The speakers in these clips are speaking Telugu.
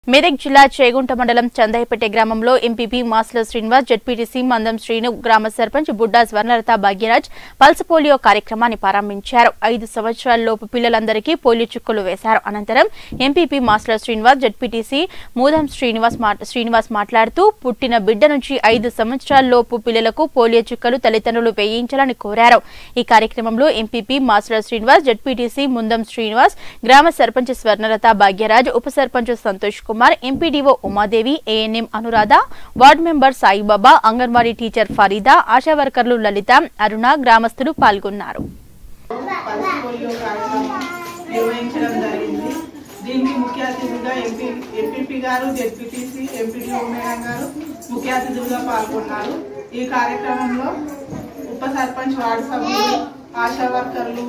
మెదక్ జిల్లా చేగుంట మండలం చందాయిపేట గ్రామంలో ఎంపీపీ మాస్ల శ్రీనివాస్ జడ్పీటీసీ మందం శ్రీను గ్రామ సర్పంచ్ బుడ్డా స్వర్ణలత భాగ్యరాజ్ పల్స్ పోలియో కార్యక్రమాన్ని ప్రారంభించారు ఐదు సంవత్సరాల లోపు పిల్లలందరికీ పోలియో చుక్కలు వేశారు అనంతరం ఎంపీపీ మాస్ల శ్రీనివాస్ జడ్పీటీసీ మూదం శ్రీనివాస్ మా- శ్రీనివాస్ మాట్లాడుతూ పుట్టిన బిడ్డ నుంచి ఐదు సంవత్సరాల లోపు పిల్లలకు పోలియో చుక్కలు తల్లిదండ్రులు వేయించాలని కోరారు ఈ కార్యక్రమంలో ఎంపీపీ మాస్ల శ్రీనివాస్ జడ్పీటీసీ ముందం శ్రీనివాస్ గ్రామ సర్పంచ్ స్వర్ణలత భాగ్యరాజ్ ఉప sarpanch Santosh Kumar MPDO Umadevi ANM Anuradha ward member Saibaba anganwadi teacher Farida ASHA వర్కర్లు లలిత అరుణ గ్రామస్తులు పాల్గొన్నారు పల్స్ పోలియో కార్యక్రమం నిర్వహించడం జరిగింది దీనికి ముఖ్య అతిథిగా ఎంపీ ఎంపీపీ గారు జెడ్పీటీసీ ఎంపీడీఓ మేడం గారు ముఖ్య అతిథులుగా పాల్గొన్నారు ఈ కార్యక్రమంలో ఉప సర్పంచ్ వార్డు సభ్యులు ఆశా వర్కర్లు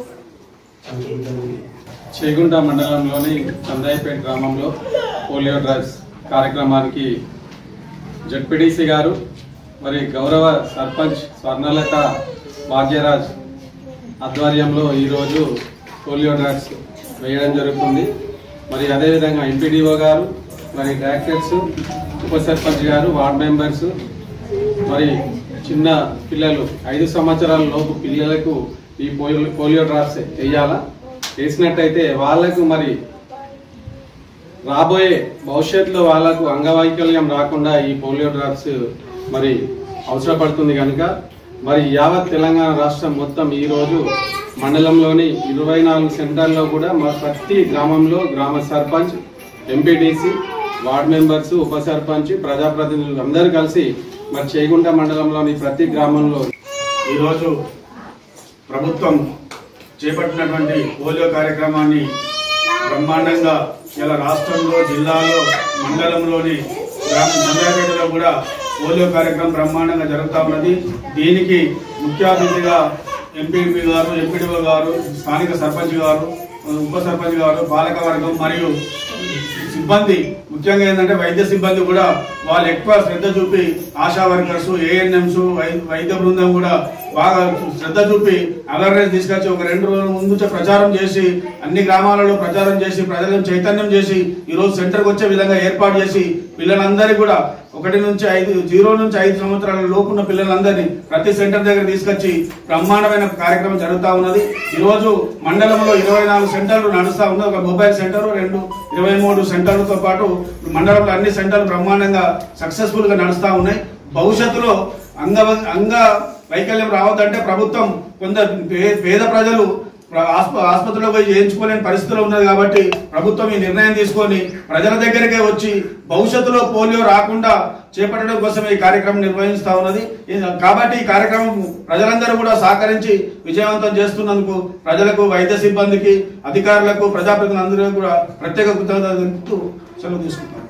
చేగుంట మండలంలోని చందాయిపేట గ్రామంలో పోలియో డ్రగ్స్ కార్యక్రమానికి జడ్పీడీసీ గారు మరి గౌరవ సర్పంచ్ స్వర్ణలత భాగ్యరాజ్ ఆధ్వర్యంలో ఈరోజు పోలియో డ్రగ్స్ వేయడం జరుగుతుంది మరి అదేవిధంగా ఎంపీడీఓ గారు మరి డైరెక్టర్స్ ఉప సర్పంచ్ గారు వార్డ్ మెంబర్స్ మరి చిన్న పిల్లలు ఐదు సంవత్సరాల లోపు పిల్లలకు ఈ పోలియో పోలియో డ్రాప్స్ వేయాలా వేసినట్టయితే వాళ్ళకు మరి రాబోయే భవిష్యత్తులో వాళ్ళకు అంగవైకల్యం రాకుండా ఈ పోలియో డ్రాప్స్ మరి అవసరపడుతుంది కనుక మరి యావత్ తెలంగాణ రాష్ట్రం మొత్తం ఈ రోజు మండలంలోని ఇరవై నాలుగు సెంటర్లో కూడా మా ప్రతి గ్రామంలో గ్రామ సర్పంచ్ ఎంపీటీసీ వార్డ్ మెంబర్స్ ఉప సర్పంచ్ ప్రజాప్రతినిధులు అందరూ కలిసి మరి చేగుంట మండలంలోని ప్రతి గ్రామంలో ఈరోజు ప్రభుత్వం చేపట్టినటువంటి పోలియో కార్యక్రమాన్ని బ్రహ్మాండంగా ఇలా రాష్ట్రంలో జిల్లాలో మండలంలోని గ్రామ చంద్రపేటలో కూడా పోలియో కార్యక్రమం బ్రహ్మాండంగా జరుగుతూ ఉన్నది దీనికి ముఖ్య అతిథిగా ఎంపీపీ గారు ఎంపీడీఓ గారు స్థానిక సర్పంచ్ గారు ఉప సర్పంచ్ గారు పాలక వర్గం మరియు సిబ్బంది ముఖ్యంగా ఏంటంటే వైద్య సిబ్బంది కూడా వాళ్ళు ఎక్కువ శ్రద్ధ చూపి ఆశా వర్కర్స్ ఏఎన్ఎంస్ వైద్య బృందం కూడా బాగా శ్రద్ధ చూపి అవేర్నెస్ తీసుకొచ్చి ఒక రెండు రోజుల ముందు నుంచే ప్రచారం చేసి అన్ని గ్రామాలలో ప్రచారం చేసి ప్రజలను చైతన్యం చేసి ఈ రోజు సెంటర్కి వచ్చే విధంగా ఏర్పాటు చేసి పిల్లలందరికీ కూడా ఒకటి నుంచి ఐదు జీరో నుంచి ఐదు సంవత్సరాల లోపు ఉన్న పిల్లలందరినీ ప్రతి సెంటర్ దగ్గర తీసుకొచ్చి బ్రహ్మాండమైన కార్యక్రమం జరుగుతూ ఉన్నది ఈ రోజు మండలంలో ఇరవై నాలుగు సెంటర్లు నడుస్తా ఉన్నది ఒక మొబైల్ సెంటర్ రెండు ఇరవై మూడు సెంటర్లతో పాటు మండలంలో అన్ని సెంటర్లు బ్రహ్మాండంగా సక్సెస్ఫుల్ గా నడుస్తా ఉన్నాయి భవిష్యత్తులో అంగ అంగ వైకల్యం రావద్దంటే ప్రభుత్వం కొందరు పే- పేద ప్రజలు ప్ర- ఆస్ప- ఆసుపత్రిలో పోయి చేయించుకోలేని పరిస్థితులు ఉన్నది కాబట్టి ప్రభుత్వం ఈ నిర్ణయం తీసుకొని ప్రజల దగ్గరికే వచ్చి భవిష్యత్తులో పోలియో రాకుండా చేపట్టడం కోసం ఈ కార్యక్రమం నిర్వహిస్తా ఉన్నది ఈ- కాబట్టి ఈ కార్యక్రమం ప్రజలందరూ కూడా సహకరించి విజయవంతం చేస్తున్నందుకు ప్రజలకు వైద్య సిబ్బందికి అధికారులకు ప్రజాప్రతినిధులందరూ కూడా ప్రత్యేక కృతజ్ఞతలు తెలుపుతూ సెలవు తీసుకుంటాం